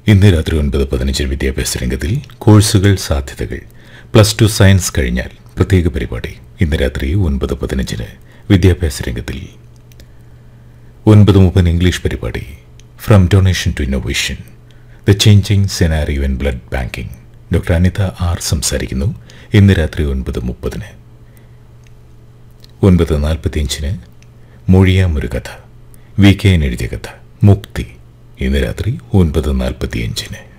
ഇന്ന് രാത്രി ഒൻപത് പതിനഞ്ചിന് വിദ്യാഭ്യാസ രംഗത്തിൽ കോഴ്സുകൾ സാധ്യതകൾ പ്ലസ് ടു സയൻസ് കഴിഞ്ഞാൽ പ്രത്യേക പരിപാടി ഇന്ന് രാത്രി ഒൻപത് പതിനഞ്ചിന് വിദ്യാഭ്യാസ രംഗത്തിൽ ഒൻപത് മുപ്പത് ഇംഗ്ലീഷ് പരിപാടി from donation to innovation the changing scenario in blood banking doctor Anita R സംസാരിക്കുന്നു ഇന്ന് രാത്രി ഒൻപത് മുപ്പതിന് ഒൻപത് നാൽപ്പത്തിയഞ്ചിന് മൊഴിയാമൊരു കഥ വി കെ എൻ എഴുതിയ കഥ മുക്തി ഇന്ന് രാത്രി ഒൻപത് നാൽപ്പത്തിയഞ്ചിന്